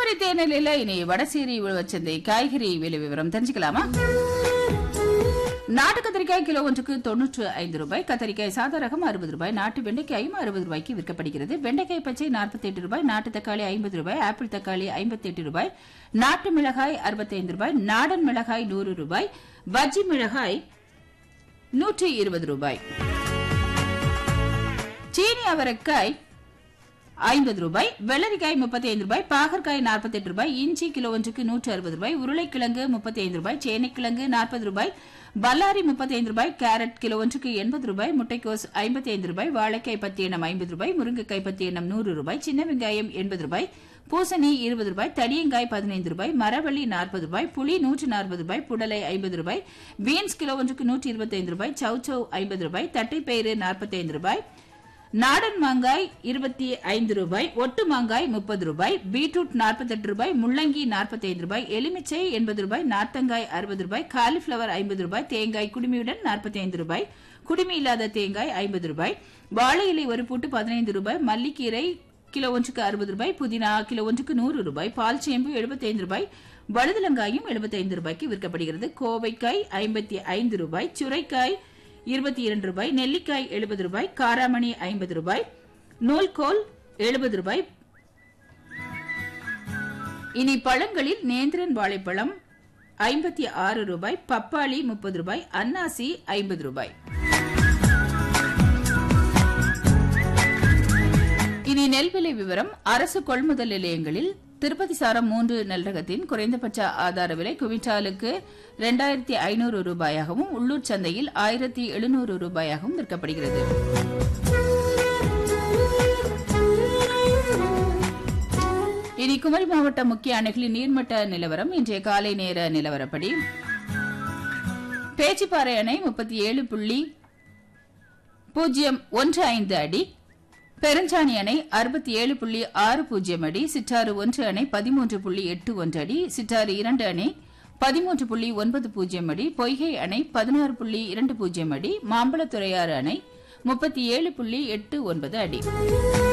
சிறுவரி தேனிலையில இனி வடசேரி உழவச்சந்தை காய்கறி விலை விவரம் தெரிஞ்சுக்கலாமா நாட்டு கத்திரிக்காய் கிலோ ஒன்றுக்கு தொன்னூற்று ஐந்து ரூபாய் கத்திரிக்காய் சாதா ரகம் அறுபது ரூபாய் நாட்டு வெண்டைக்காயும் அறுபது ரூபாய்க்கு விற்கப்படுகிறது வெண்டைக்காய் பச்சை நாற்பத்தி எட்டு ரூபாய் நாட்டு தக்காளி ஐம்பது ரூபாய் ஆப்பிள் தக்காளி ஐம்பத்தி எட்டு ரூபாய் நாட்டு மிளகாய் அறுபத்தைந்து ரூபாய் நாடன் மிளகாய் நூறு ரூபாய் வஜ்ஜி மிளகாய் நூற்றி இருபது ரூபாய் சீனி அவரைக்காய் ஐம்பது ரூபாய் வெள்ளரிக்காய் முப்பத்தி ஐந்து ரூபாய் பாகற்காய் நாற்பத்தி எட்டு ரூபாய் இஞ்சி கிலோ ஒன்றுக்கு நூற்று அறுபது ரூபாய் உருளைக்கிழங்கு முப்பத்தி ஐந்து ரூபாய் சேனைக்கிழங்கு நாற்பது ரூபாய் பல்லாரி முப்பத்தி ஐந்து ரூபாய் கேரட் கிலோ ஒன்றுக்கு எண்பது ரூபாய் முட்டைக்கோஸ் ஐம்பத்தி ஐந்து ரூபாய் வாழைக்காய் பத்தி எண்ணம் ஐம்பது ரூபாய் முருங்கைக்காய் பத்தி எண்ணம் நூறு ரூபாய் சின்ன வெங்காயம் எண்பது ரூபாய் பூசணி இருபது ரூபாய் தடியங்காய் பதினைந்து ரூபாய் மரவள்ளி நாற்பது ரூபாய் புளி நூற்று நாற்பது ரூபாய் புடலை ஐம்பது ரூபாய் பீன்ஸ் கிலோ ஒன்றுக்கு நூற்றி இருபத்தைந்து ரூபாய் சௌச்சௌ ஐம்பது ரூபாய் தட்டைப்பயிறு நாற்பத்தி ஐந்து ரூபாய் நாடன் மாங்காய் இருபத்தி ஐந்து ரூபாய் ஒட்டு மாங்காய் முப்பது ரூபாய் பீட்ரூட் நாற்பத்தெட்டு ரூபாய் முள்ளங்கி நாற்பத்தி ஐந்து ரூபாய் எலுமிச்சை எண்பது ரூபாய் நார்த்தங்காய் அறுபது ரூபாய் காலிஃபிளவர் ஐம்பது ரூபாய் தேங்காய் குடுமியுடன் நாற்பத்தி ஐந்து ரூபாய் குடுமி இல்லாத தேங்காய் ஐம்பது ரூபாய் வாழை இலை ஒரு பூட்டு பதினைந்து ரூபாய் மல்லிக்கீரை கிலோ ஒன்றுக்கு அறுபது ரூபாய் புதினா கிலோ ஒன்றுக்கு நூறு ரூபாய் பால் சேம்பு எழுபத்தைந்து ரூபாய் வழுதலங்காயும் எழுபத்தைந்து ரூபாய்க்கு விற்கப்படுகிறது கோவைக்காய் ஐம்பத்தி ஐந்து ரூபாய் சுரைக்காய் இருபத்தி இரண்டு ரூபாய் நெல்லிக்காய் எழுபது ரூபாய் காராமணி ஐம்பது ரூபாய் நூல்கோல் எழுபது ரூபாய் இனி பழங்களில் நேந்திரன் வாழைப்பழம் ஐம்பத்தி ஆறு ரூபாய் பப்பாளி முப்பது ரூபாய் அன்னாசி ஐம்பது ரூபாய் இனி நெல் விலை விவரம் அரசு கொள்முதல் நிலையங்களில் திருப்பதி சாரம் மூன்று நெல் ரகத்தின் குறைந்தபட்ச ஆதார விலை குவிண்டாலுக்கு இரண்டாயிரத்தி ஐநூறு ரூபாயாகவும் உள்ளூர் சந்தையில் ஆயிரத்தி எழுநூறு ரூபாயாகவும் விற்கப்படுகிறது இனி குமரி மாவட்ட முக்கிய அணைகளின் நீர்மட்ட நிலவரம் இன்றைய காலை நேர நிலவரப்படி பேச்சிப்பாறை அணை முப்பத்தி ஏழு புள்ளி பூஜ்ஜியம் ஒன்று ஐந்து அடி பெருஞ்சாணி அணை அறுபத்தி ஏழு புள்ளி ஆறு பூஜ்ஜியம் அடி சிற்றாறு ஒன்று அணை பதிமூன்று புள்ளி எட்டு ஒன்று அடி சிற்றாறு இரண்டு அணை பதிமூன்று புள்ளி ஒன்பது பூஜ்ஜியம் அடி பொய்கை அணை பதினாறு புள்ளி இரண்டு பூஜ்ஜியம் அடி மாம்பழத்துறையாறு அணை முப்பத்தி ஏழு புள்ளி எட்டு ஒன்பது அடி